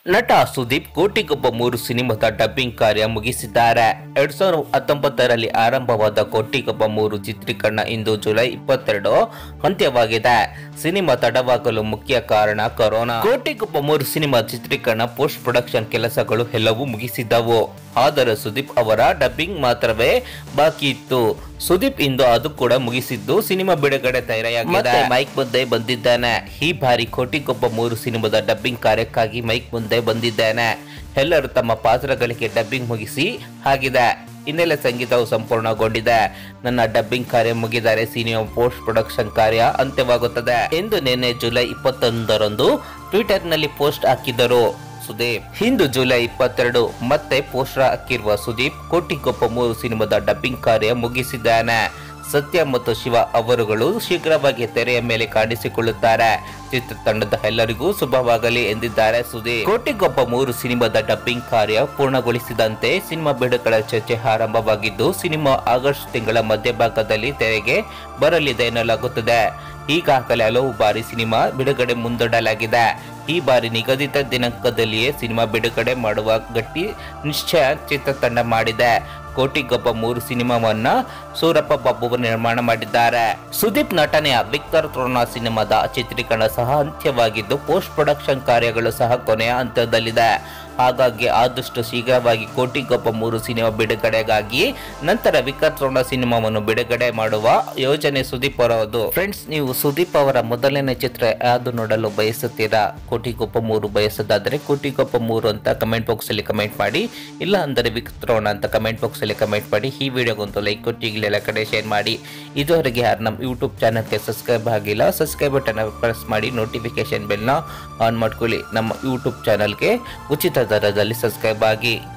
ನಟ ಸುದೀಪ್ ಕೋಟಿಗೊಬ್ಬ ಮೂರು ಸಿನಿಮಾದ ಡಬ್ಬಿಂಗ್ ಕಾರ್ಯ ಮುಗಿಸಿದ್ದಾರೆ ಎರಡ್ ಸಾವಿರದ ಹತ್ತೊಂಬತ್ತರಲ್ಲಿ ಆರಂಭವಾದ ಕೋಟಿಗೊಬ್ಬ ಮೂರು ಚಿತ್ರೀಕರಣ ಇಂದು ಜುಲೈ ಇಪ್ಪತ್ತೆರಡು ಅಂತ್ಯವಾಗಿದೆ ಸಿನಿಮಾ ತಡವಾಗಲು ಮುಖ್ಯ ಕಾರಣ ಕೊರೋನಾ ಕೋಟಿಗೊಬ್ಬ ಮೂರು ಸಿನಿಮಾ ಚಿತ್ರೀಕರಣ ಪೋಸ್ಟ್ ಪ್ರೊಡಕ್ಷನ್ ಕೆಲಸಗಳು ಎಲ್ಲವೂ ಮುಗಿಸಿದ್ದವು ಆದರೆ ಸುದೀಪ್ ಅವರ ಡಬ್ಬಿಂಗ್ ಮಾತ್ರವೇ ಬಾಕಿ ಇತ್ತು ಸುದೀಪ್ ಇಂದು ಅದು ಕೂಡ ಮುಗಿಸಿದ್ದು ಸಿನಿಮಾ ಬಿಡುಗಡೆ ತಯಾರಿಯಾಗಿದೆ ಮೈಕ್ ಮುಂದೆ ಬಂದಿದ್ದಾನೆ ಈ ಬಾರಿ ಕೋಟಿಗೊಬ್ಬ ಮೂರು ಸಿನಿಮಾದ ಡಬ್ಬಿಂಗ್ ಕಾರ್ಯಕ್ಕಾಗಿ ಮೈಕ್ ಮುಂದೆ ಬಂದಿದ್ದೇನೆ ಎಲ್ಲರೂ ತಮ್ಮ ಪಾತ್ರಗಳಿಗೆ ಡಬ್ಬಿಂಗ್ ಮುಗಿಸಿ ಆಗಿದೆ ಹಿನ್ನೆಲೆ ಸಂಗೀತವು ಸಂಪೂರ್ಣಗೊಂಡಿದೆ ನನ್ನ ಡಬ್ಬಿಂಗ್ ಕಾರ್ಯ ಮುಗಿದರೆ ಸಿನಿಮಾ ಪೋಸ್ಟ್ ಪ್ರೊಡಕ್ಷನ್ ಕಾರ್ಯ ಅಂತ್ಯವಾಗುತ್ತದೆ ಎಂದು ನಿನ್ನೆ ಜುಲೈ ಇಪ್ಪತ್ತೊಂದರಂದು ಟ್ವಿಟರ್ನಲ್ಲಿ ಪೋಸ್ಟ್ ಹಾಕಿದ್ದರು ಸುದೀಪ್ ಇಂದು ಜುಲೈ ಇಪ್ಪತ್ತೆರಡು ಮತ್ತೆ ಪೋಸ್ಟರ್ ಹಾಕಿರುವ ಸುದೀಪ್ ಕೋಟಿಗೊಬ್ಬ ಮೂರು ಸಿನಿಮಾದ ಡಬ್ಬಿಂಗ್ ಕಾರ್ಯ ಮುಗಿಸಿದ್ದಾನೆ ಸತ್ಯ ಮತ್ತು ಶಿವ ಅವರುಗಳು ಶೀಘ್ರವಾಗಿ ತೆರೆಯ ಮೇಲೆ ಕಾಣಿಸಿಕೊಳ್ಳುತ್ತಾರೆ ಚಿತ್ರತಂಡದ ಎಲ್ಲರಿಗೂ ಶುಭವಾಗಲಿ ಎಂದಿದ್ದಾರೆ ಸುದೀಪ್ ಕೋಟಿಗೊಬ್ಬ ಮೂರು ಸಿನಿಮಾದ ಡಬ್ಬಿಂಗ್ ಕಾರ್ಯ ಪೂರ್ಣಗೊಳಿಸಿದಂತೆ ಸಿನಿಮಾ ಬಿಡುಗಡೆ ಚರ್ಚೆ ಆರಂಭವಾಗಿದ್ದು ಸಿನಿಮಾ ಆಗಸ್ಟ್ ತಿಂಗಳ ಮಧ್ಯಭಾಗದಲ್ಲಿ ತೆರೆಗೆ ಬರಲಿದೆ ಎನ್ನಲಾಗುತ್ತದೆ ಈಗಾಗಲೇ ಹಲವು ಬಾರಿ ಸಿನಿಮಾ ಬಿಡುಗಡೆ ಮುಂದೂಡಲಾಗಿದೆ ಈ ಬಾರಿ ನಿಗದಿತ ದಿನಾಂಕದಲ್ಲಿಯೇ ಸಿನಿಮಾ ಬಿಡುಗಡೆ ಮಾಡುವ ಗಟ್ಟಿ ನಿಶ್ಚಯ ಚಿತ್ರತಂಡ ಮಾಡಿದೆ ಕೋಟಿಗೊಬ್ಬ ಮೂರು ಸಿನಿಮಾವನ್ನ ಸೂರಪ್ಪ ಬಾಬು ನಿರ್ಮಾಣ ಮಾಡಿದ್ದಾರೆ ಸುದೀಪ್ ನಟನೆಯ ವಿಕ್ಟರ್ ತ್ರೋನಾ ಸಿನಿಮಾದ ಚಿತ್ರೀಕರಣ ಸಹ ಅಂತ್ಯವಾಗಿದ್ದು ಪೋಸ್ಟ್ ಪ್ರೊಡಕ್ಷನ್ ಕಾರ್ಯಗಳು ಸಹ ಕೊನೆಯ ಹಂತದಲ್ಲಿದೆ ಹಾಗಾಗಿ ಆದಷ್ಟು ಶೀಘ್ರವಾಗಿ ಕೋಟಿಗೊಬ್ಬ ಮೂರು ಸಿನಿಮಾ ಬಿಡುಗಡೆಗಾಗಿ ನಂತರ ವಿಕಟ್ ರೋಣ ಸಿನಿಮಾವನ್ನು ಬಿಡುಗಡೆ ಮಾಡುವ ಯೋಜನೆ ಸುದೀಪ್ ಅವರದು ಫ್ರೆಂಡ್ಸ್ ನೀವು ಸುದೀಪ್ ಅವರ ಮೊದಲನೇ ಚಿತ್ರ ಯಾವುದು ನೋಡಲು ಬಯಸುತ್ತೀರಾ ಕೋಟಿಗೊಬ್ಬ ಮೂರು ಬಯಸೋದಾದರೆ ಕೋಟಿಗೊಬ್ಬ ಮೂರು ಅಂತ ಕಮೆಂಟ್ ಬಾಕ್ಸ್ ಅಲ್ಲಿ ಕಮೆಂಟ್ ಮಾಡಿ ಇಲ್ಲ ಅಂದರೆ ವಿಕಟ್ ರೋಣ ಅಂತ ಕಮೆಂಟ್ ಬಾಕ್ಸ್ ಅಲ್ಲಿ ಕಮೆಂಟ್ ಮಾಡಿ ಈ ವಿಡಿಯೋಗೊಂದು ಲೈಕ್ ಕೊಟ್ಟು ಈಗಲೇ ಎಲ್ಲ ಕಡೆ ಶೇರ್ ಮಾಡಿ ಇದುವರೆಗೆ ಯಾರು ನಮ್ಮ ಯೂಟ್ಯೂಬ್ ಚಾನಲ್ಗೆ ಸಬ್ಸ್ಕ್ರೈಬ್ ಆಗಿಲ್ಲ ಸಬ್ಸ್ಕ್ರೈಬ್ ಬಟನ್ ಪ್ರೆಸ್ ಮಾಡಿ ನೋಟಿಫಿಕೇಶನ್ ಬೆಲ್ನ ಆನ್ ಮಾಡ್ಕೊಳ್ಳಿ ನಮ್ಮ ಯೂಟ್ಯೂಬ್ ಚಾನಲ್ಗೆ ಉಚಿತ ದರದಲ್ಲಿ ಸಬ್ಸ್ಕ್ರೈಬ್ ಆಗಿ